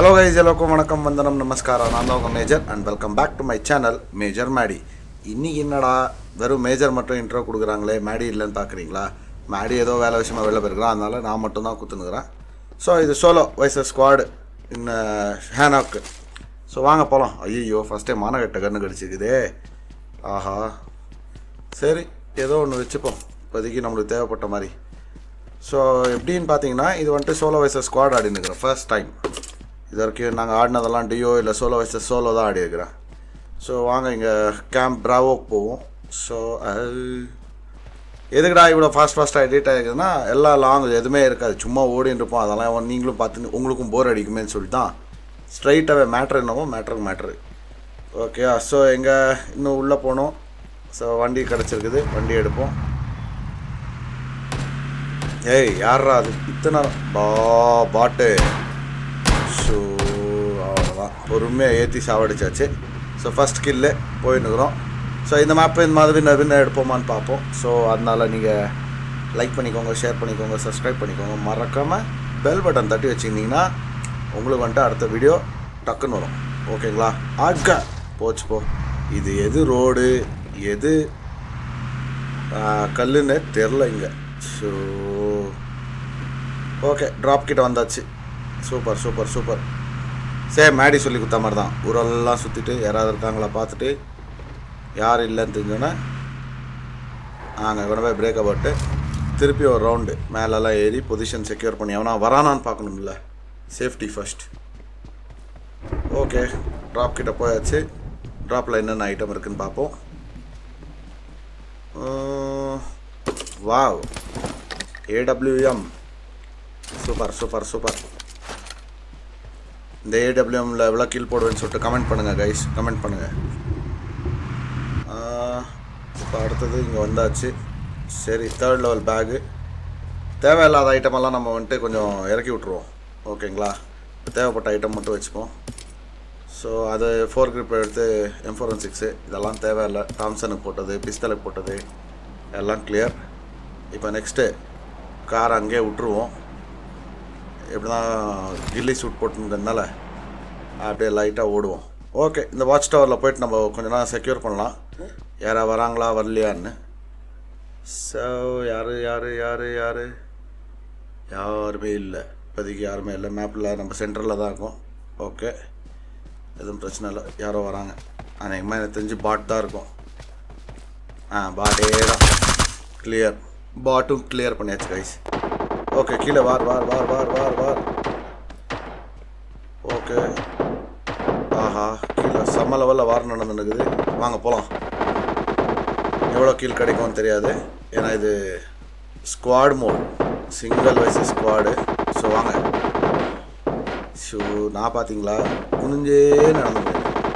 Hello guys எல்லோருக்கும் வணக்கம் வந்தனம் நமஸ்காரம் நான் தான் உங்கள் Major and welcome back to my channel Major Maddy இன்னைக்கு என்னடா வெறும் மேஜர் மட்டும் இன்ட்ரோ கொடுக்குறாங்களே மேடி இல்லைன்னு பார்க்குறீங்களா மேடி ஏதோ வேலை விஷயமா வெளில போயிருக்கிறான் அதனால நான் மட்டும் தான் குத்துனுக்குறேன் ஸோ இது சோலோ வைசஸ் ஸ்குவாடு இன் ஹேனாக்கு ஸோ வாங்க போகலாம் ஐயோ ஃபஸ்ட் டைம் மானகட்ட கண்ணு கடிச்சிக்குதே ஆஹா சரி ஏதோ ஒன்று வச்சுப்போம் இப்போதைக்கு நம்மளுக்கு தேவைப்பட்ட மாதிரி ஸோ எப்படின்னு பார்த்தீங்கன்னா இது வந்துட்டு சோலோ வைசஸ் ஸ்குவாட் ஆடினுக்கிறோம் ஃபர்ஸ்ட் டைம் இது வரைக்கும் நாங்கள் ஆடினதெல்லாம் டியோ இல்லை சோலோ வைசஸ் சோலோ தான் ஆடி இருக்கிறேன் ஸோ வாங்க இங்கே கேம்ப் ப்ராவோக்கு போவோம் ஸோ எதுக்குடா இவ்வளோ ஃபாஸ்ட் ஃபாஸ்ட்டாக எடிட் ஆகிருக்குதுன்னா எல்லா லாங் எதுவுமே இருக்காது சும்மா ஓடின்னு இருப்போம் அதெல்லாம் நீங்களும் பார்த்து உங்களுக்கும் போர் அடிக்குமேன்னு சொல்லிட்டு தான் ஸ்ட்ரைட்டாகவே மேட்ரு என்னவோ மேட்ருக்கு மேட்ரு ஓகே ஸோ எங்கே இன்னும் உள்ளே போனோம் ஸோ வண்டி கிடச்சிருக்குது வண்டி எடுப்போம் ஏய் யாரா அது இத்தனை பா பாட்டு ஸோ அவ்வளோதான் பொறுமையாக ஏற்றி சாவடிச்சாச்சு ஸோ ஃபஸ்ட் கில்லு போயின்னுக்குறோம் ஸோ இந்த மேப்பு இந்த மாதிரி வின்னர் வின்னர் எடுப்போமான்னு பார்ப்போம் ஸோ அதனால் நீங்கள் லைக் பண்ணிக்கோங்க ஷேர் பண்ணிக்கோங்க சப்ஸ்கிரைப் பண்ணிக்கோங்க மறக்காமல் பெல் பட்டன் தட்டி வச்சுருந்தீங்கன்னா உங்களுக்கு வந்துட்டு அடுத்த வீடியோ டக்குன்னு வரும் ஓகேங்களா ஆக்கா போச்சு போ இது எது ரோடு எது கல்லுன்னு தெரில இங்கே ஸோ ஓகே ட்ராப் கிட்ட வந்தாச்சு சூப்பர் சூப்பர் சூப்பர் சரி மேடி சொல்லி கொடுத்த மாதிரி தான் ஊரெல்லாம் சுற்றிட்டு யாராவது இருக்காங்களா பார்த்துட்டு யார் இல்லைன்னு தெரிஞ்சோன்னே நாங்கள் கொண்டு போய் பிரேக்கை போட்டு திருப்பி ஒரு ரவுண்டு மேலெல்லாம் ஏறி பொசிஷன் செக்யூர் பண்ணி அவனா வரானான்னு பார்க்கணும்ல சேஃப்டி ஃபர்ஸ்ட் ஓகே ட்ராப் கிட்ட போயாச்சு ட்ராப்பில் என்னென்ன ஐட்டம் இருக்குன்னு பார்ப்போம் wow AWM super super super இந்த ஏடபிள்யூஎம்ல எவ்வளோ கீழ் போடுவேன்னு சொல்லிட்டு கமெண்ட் பண்ணுங்கள் கைஸ் கமெண்ட் பண்ணுங்கள் இப்போ அடுத்தது இங்கே வந்தாச்சு சரி தேர்ட் லெவல் பேகு தேவையில்லாத ஐட்டமெல்லாம் நம்ம வந்துட்டு கொஞ்சம் இறக்கி விட்ருவோம் ஓகேங்களா தேவைப்பட்ட ஐட்டம் மட்டும் வச்சுப்போம் ஸோ அது ஃபோர் கிரிப் எடுத்து எம் ஃபோர் ஒன் சிக்ஸு இதெல்லாம் தேவையில்லை தாம்சனுக்கு போட்டது பிஸ்தலுக்கு போட்டது எல்லாம் கிளியர் இப்போ நெக்ஸ்ட்டு கார் அங்கேயே விட்ருவோம் எப்படி தான் கில்லி சூட் போட்டுங்கிறதுனால அப்படியே லைட்டாக ஓடுவோம் ஓகே இந்த வாட்ச் டவரில் போயிட்டு நம்ம கொஞ்ச நேரம் செக்யூர் பண்ணலாம் யாரா வராங்களா வரலையான்னு ஸோ யார் யார் யார் யார் யாருமே இல்லை இப்போதைக்கு யாருமே இல்லை மேப்பில் நம்ம சென்டரில் தான் இருக்கோம் ஓகே எதுவும் பிரச்சனை இல்லை யாரோ வராங்க அநேகமாக எனக்கு தெரிஞ்சு பாட் தான் இருக்கும் ஆ பாட்டே தான் கிளியர் பாட்டும் கிளியர் பண்ணியாச்சு கைஸ் ஓகே கீழே வார் வார் வார் வார் வார் வார் ஓகே ஆஹா கீழே செம்ம லெவலில் வார் நடந்துருக்குது வாங்க போகலாம் எவ்வளோ கீழ் கிடைக்கும்னு தெரியாது ஏன்னா இது squad mode single versus squad so வாங்க ஷோ நான் பார்த்தீங்களா குனிஞ்சே நடந்து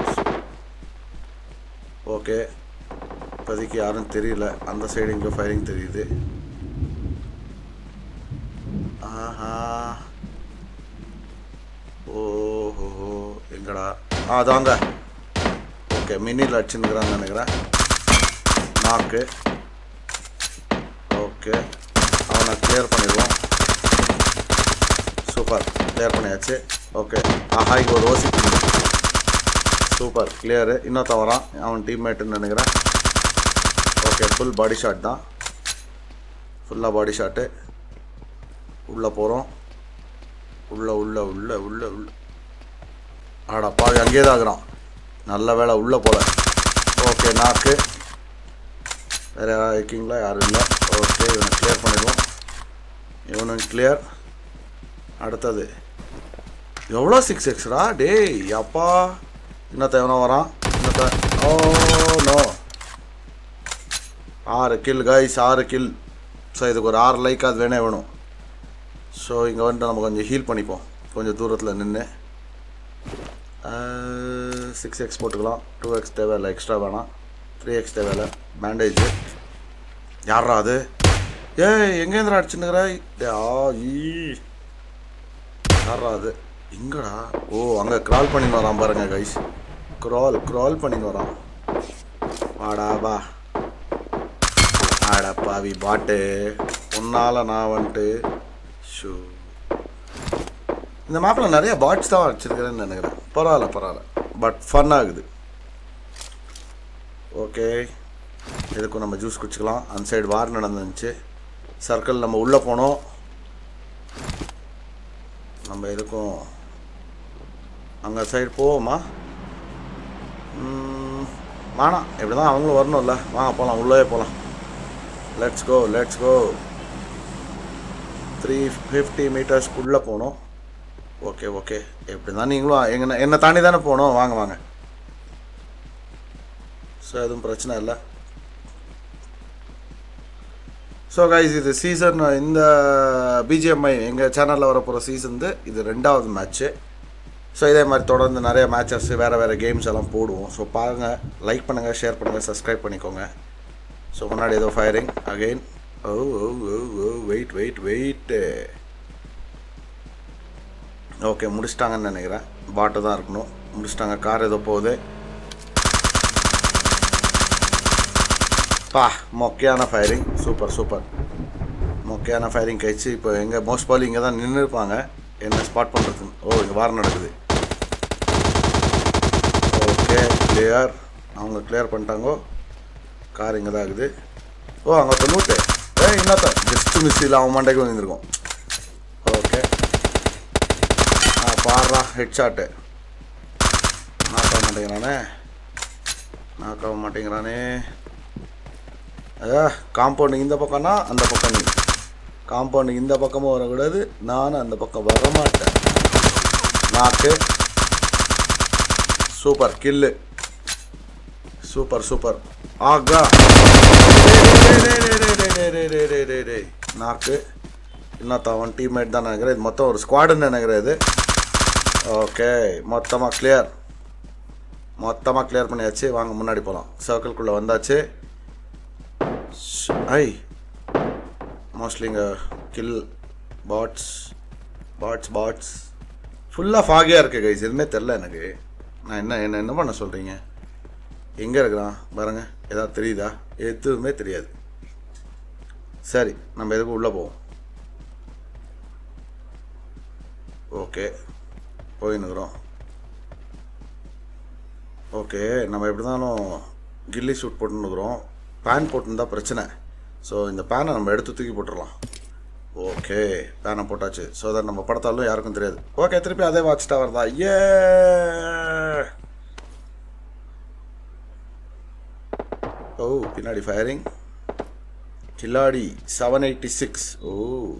ஓகே இப்போதைக்கு யாரும் தெரியல அந்த சைடு இங்கே ஃபயரிங் தெரியுது ஆஹா ஓஹோ எங்கடா ஆ அதாங்க ஓகே மினியில் அடிச்சுன்னுக்குறான்னு நினைக்கிறேன் நாக்கு ஓகே அவனை கிளியர் பண்ணிடுவோம் சூப்பர் கிளியர் பண்ணியாச்சு ஓகே ஆஹா இங்கே ஒரு ஓசி சூப்பர் கிளியரு இன்னொருத்த வரான் அவன் டீம்மேட்டுன்னு நினைக்கிறேன் ஓகே ஃபுல் பாடி ஷாட் தான் ஃபுல்லாக பாடி ஷாட்டு உள்ளே போகிறோம் உள்ளே உள்ளே உள்ளே உள்ளே உள்ள ஆடா பாவி அங்கேயே தான் இருக்கிறான் நல்ல வேலை உள்ளே போல ஓகே நாக்கு வேறு யாராவது இருக்கீங்களா யாரும் இல்லை ஓகே இவனை கிளியர் பண்ணிடுவோம் இவனும் கிளியர் அடுத்தது எவ்வளோ சிக்ஸ் எக்ஸ்ரா டேய் அப்பா இன்னத்த எவனோ வரான் இன்னத்த ஓ நோ ஆறு கில் கைஸ் ஆறு கில் ஸோ இதுக்கு ஒரு ஆறு லைக் அது வேணே வேணும் ஸோ இங்கே வந்துட்டு நம்ம கொஞ்சம் ஹீல் பண்ணிப்போம் கொஞ்சம் தூரத்தில் நின்று சிக்ஸ் எக்ஸ் போட்டுக்கலாம் டூ எக்ஸ் தேவையில்லை எக்ஸ்ட்ரா வேணாம் த்ரீ எக்ஸ் தேவையில்லை பேண்டேஜ் யாரா அது ஏய் எங்கேருந்துடா அடிச்சுன்னுக்கிற ஆ ஈ யாரா அது எங்கடா ஓ அங்கே க்ரால் பண்ணின்னு வரான் பாருங்க கைஸ் க்ரால் க்ரால் பண்ணின்னு வரான் வாடா வா ஆடா பாவி பாட்டு உன்னால் நான் வந்துட்டு ஷூ இந்த மேப்பில் நிறைய பாட்ஸ் தான் வச்சுருக்கிறேன்னு நினைக்கிறேன் பரவாயில்ல பரவாயில்ல பட் ஃபன் ஆகுது ஓகே இதுக்கும் நம்ம ஜூஸ் குடிச்சிக்கலாம் அந்த சைடு வார் நடந்துச்சு சர்க்கிள் நம்ம உள்ளே போனோம் நம்ம எதுக்கும் அங்கே சைடு போவோமா ம், வேணாம் எப்படி தான் அவங்களும் வரணும்ல வாங்க போகலாம் உள்ளே போகலாம் let's go let's go three fifty மீட்டர்ஸ்க்குள்ளே போகணும் ஓகே ஓகே எப்படி தான் நீங்களும் எங்க என்னை தாண்டி தானே போகணும் வாங்க வாங்க ஸோ எதுவும் பிரச்சனை இல்லை ஸோ கைஸ் இது சீசன் இந்த பிஜிஎம்ஐ எங்கள் சேனலில் வரப்போகிற சீசன் இது ரெண்டாவது மேட்ச்சு ஸோ இதே மாதிரி தொடர்ந்து நிறைய மேட்சஸ் வேறு வேறு கேம்ஸ் எல்லாம் போடுவோம் ஸோ பாருங்கள் லைக் பண்ணுங்கள் ஷேர் பண்ணுங்கள் சப்ஸ்கிரைப் பண்ணிக்கோங்க ஸோ முன்னாடி ஏதோ firing again oh oh oh oh wait wait wait okay முடிச்சிட்டாங்கன்னு நினைக்கிறேன் பாட்டு தான் இருக்கணும் முடிச்சிட்டாங்க கார் ஏதோ போகுது பா மொக்கையான ஃபயரிங் சூப்பர் சூப்பர் மொக்கையான ஃபயரிங் கழிச்சு இப்போ எங்கே மோஸ்ட் பாலி இங்கே தான் நின்று இருப்பாங்க என்ன ஸ்பாட் பண்ணுறதுக்கு ஓ இங்கே வாரம் நடக்குது ஓகே கிளியர் அவங்க கிளியர் பண்ணிட்டாங்கோ கார் இங்கே தான் இருக்குது ஓ அங்கே ஒருத்தன் நூட்டு ஏ இன்னொருத்தன் ஜஸ்ட் மிஸ் இல்லை அவன் மண்டைக்கு வந்துருக்கோம் ஓகே ஆ பாடுறா ஹெட் ஷாட்டு நாக்காக மாட்டேங்கிறானே நாக்காக மாட்டேங்கிறானே அதான் காம்பவுண்டு இந்த பக்கம்னா அந்த பக்கம் நீ காம்பவுண்டு இந்த பக்கமும் வரக்கூடாது நானும் அந்த பக்கம் வர மாட்டேன் நாக்கு சூப்பர் கில்லு சூப்பர் சூப்பர் ஆகா டேய், டேய், டேய், டேய், டேய், டேய், டேய், டேய், டேய், டேய். நாக்கு இன்னொருத்த அவன் டீம்மேட் தான் நினைக்கிறேன் இது மொத்தம் ஒரு ஸ்குவாடுன்னு நினைக்கிறேன் இது ஓகே மொத்தமாக கிளியர் மொத்தமாக கிளியர் பண்ணியாச்சு வாங்க முன்னாடி போகலாம் சர்க்கிள்குள்ளே வந்தாச்சு ஐ மோஸ்ட்லி இங்கே கில் பாட்ஸ் பாட்ஸ் பாட்ஸ் ஃபுல்லாக ஃபாகியாக இருக்குது கைஸ் எதுவுமே தெரில எனக்கு நான் என்ன என்ன என்ன பண்ண சொல்கிறீங்க எங்கே இருக்கிறான் பாருங்க ஏதாவது தெரியுதா எதுவுமே தெரியாது சரி நம்ம எதுக்கு உள்ளே போவோம் ஓகே போயின்னுக்குறோம் ஓகே நம்ம எப்படி இருந்தாலும் கில்லி ஷூட் போட்டுன்னுக்குறோம் பேன் போட்டுருந்தா பிரச்சனை ஸோ இந்த பேனை நம்ம எடுத்து தூக்கி போட்டுடலாம் ஓகே பேனை போட்டாச்சு ஸோ தட் நம்ம படத்தாலும் யாருக்கும் தெரியாது ஓகே திருப்பி அதே வாட்ச் டவர் தான் ஏ ஓ பின்னாடி ஃபயரிங் கில்லாடி செவன் எயிட்டி சிக்ஸ் ஓ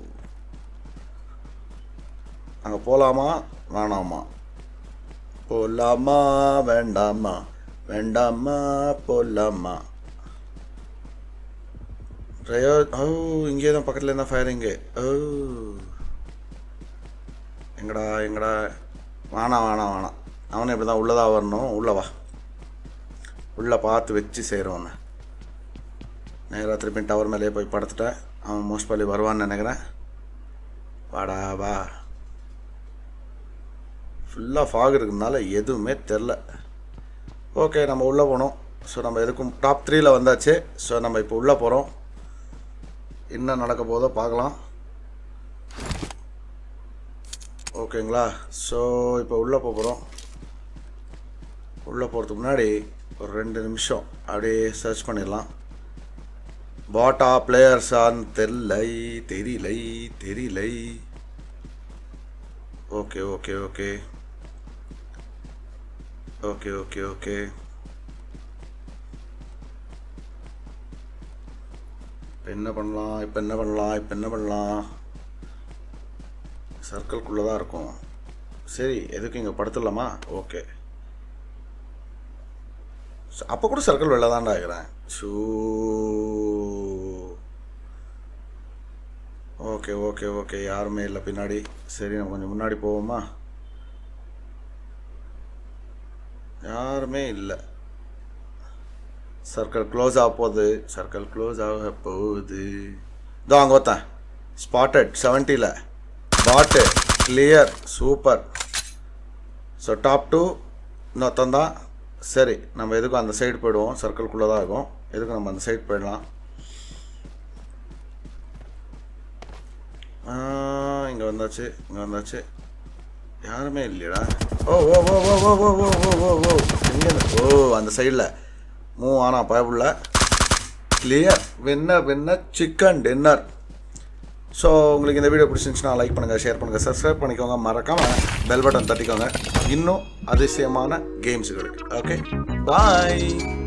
அங்கே போகலாமா வேணாமா போலாமா வேண்டாமா வேண்டாமா போலாமா ரயோ ஓ இங்கே தான் பக்கத்தில் இருந்தால் ஃபயரிங்கு ஓ எங்கடா எங்கடா வேணாம் வேணாம் வேணாம் அவனை இப்படி தான் உள்ளதாக வரணும் உள்ளே வா உள்ளே பார்த்து வச்சு செய்கிறவனை நேராக திருப்பி டவர் மேலேயே போய் படுத்துட்டேன் அவன் மோஸ்ட் பாலி வருவான்னு நினைக்கிறேன் வாடா வா ஃபுல்லாக ஃபாக் இருக்கிறதுனால எதுவுமே தெரில ஓகே நம்ம உள்ளே போனோம் ஸோ நம்ம எதுக்கும் டாப் த்ரீயில் வந்தாச்சு ஸோ நம்ம இப்போ உள்ளே போகிறோம் என்ன நடக்க போதோ பார்க்கலாம் ஓகேங்களா ஸோ இப்போ உள்ளே போகிறோம் உள்ளே போகிறதுக்கு முன்னாடி ஒரு ரெண்டு நிமிஷம் அப்படியே சர்ச் பண்ணிடலாம் பாட்டா பிளேயர்ஸான்னு தெரிலை தெரியலை தெரியலை okay okay okay okay okay okay இப்போ என்ன பண்ணலாம் இப்போ என்ன பண்ணலாம் இப்போ என்ன பண்ணலாம் சர்க்கிள்குள்ளே தான் இருக்கும் சரி எதுக்கு இங்கே படுத்துடலாமா ஓகே அப்போ கூட சர்க்கிள் வெளில தான்டா இருக்கிறேன் ஷூ ஓகே ஓகே ஓகே யாருமே இல்லை பின்னாடி சரி நம்ம கொஞ்சம் முன்னாடி போவோமா யாருமே இல்லை சர்க்கிள் க்ளோஸ் ஆக போகுது சர்க்கிள் க்ளோஸ் ஆக போகுது இதோ அங்கே ஒருத்தன் ஸ்பாட்டட் செவன்ட்டியில் bot clear super so top two இன்னொருத்தன் தான் சரி நம்ம எதுக்கும் அந்த சைடு போயிடுவோம் சர்க்கிள்குள்ளே தான் இருக்கும் எதுக்கும் நம்ம அந்த சைடு போயிடலாம் இங்கே வந்தாச்சு இங்கே வந்தாச்சு யாருமே இல்லையடா ஓ oh oh oh oh oh oh oh oh ஓ எங்கே ஓ அந்த சைடில் மூவ் ஆனா பயப்புள்ள clear winner winner chicken dinner so உங்களுக்கு இந்த வீடியோ பிடிச்சிருந்துச்சுன்னா லைக் பண்ணுங்கள் ஷேர் பண்ணுங்கள் சப்ஸ்கிரைப் பண்ணிக்கோங்க மறக்காமல் பெல் பட்டன் தட்டிக்கோங்க இன்னும் அதிசயமான கேம்ஸுகளுக்கு ஓகே பாய்